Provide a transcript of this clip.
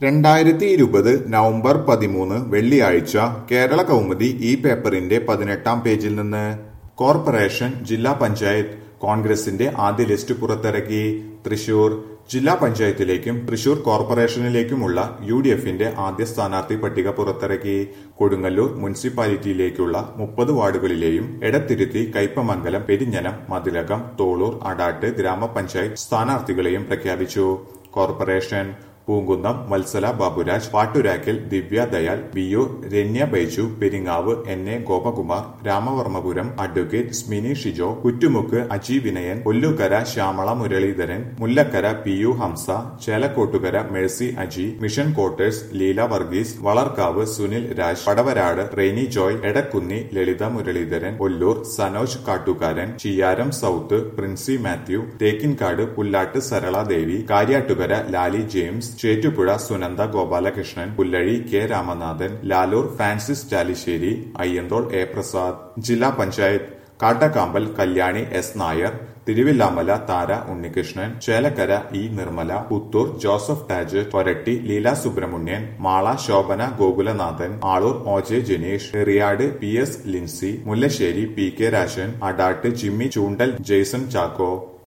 രണ്ടായിരത്തി ഇരുപത് നവംബർ പതിമൂന്ന് വെള്ളിയാഴ്ച കേരള കൗമുദി ഈ പേപ്പറിന്റെ പതിനെട്ടാം പേജിൽ നിന്ന് കോർപ്പറേഷൻ ജില്ലാ പഞ്ചായത്ത് കോൺഗ്രസിന്റെ ആദ്യ ലിസ്റ്റ് പുറത്തിറക്കി തൃശൂർ ജില്ലാ പഞ്ചായത്തിലേക്കും തൃശൂർ കോർപ്പറേഷനിലേക്കുമുള്ള യു ഡി എഫിന്റെ ആദ്യ സ്ഥാനാർത്ഥി പട്ടിക പുറത്തിറക്കി കൊടുങ്ങല്ലൂർ മുനിസിപ്പാലിറ്റിയിലേക്കുള്ള മുപ്പത് വാർഡുകളിലെയും എടത്തിരുത്തി കയ്പമംഗലം പെരിഞ്ഞനം മതിലകം തോളൂർ അടാട്ട് ഗ്രാമപഞ്ചായത്ത് സ്ഥാനാർത്ഥികളെയും പ്രഖ്യാപിച്ചു corporation Poonkunnam Vatsala Baburaj Patturakkal Divya Dayal V U Ranya Baiju Peringavu N A Gopakumar Ramavarmapuram advocate Smini Shijo Kuttumukku Aji Vinayan Kollookkara Shyamala Muraleedharan Mullakkara P U Hamsa Chelakkottukara Mercy Aji mission quarters Leela Varghese Valarkavu Sunil Raj Padavarad Rainy Joy Edakkunni Lalitha Muraleedharan Ollur Sanoj Kattukaran Chiyyaram south Princy Mathew Thekkinkadu Pullatt Sarala Devi Kariyattukara Lali James Chettupuzha Sunanda Gopalakrishnan Pullazhi K Ramanathan Lalur Francis Chalissery Ayyanthole A Prasad ജില്ലാ panchayat Kattakampal Kalyani S Nair Thiruvilwamala Thara Unnikrishnan Chelakkara E Nirmala Puthur Joseph Taj Koratty Leela Subramanian Mala Shobhana Gokulanathan Aloor O J Janeesh Eriyad P S Lincy Mullassery P K Rajan Adat Jimmy Choondal Jason Chacko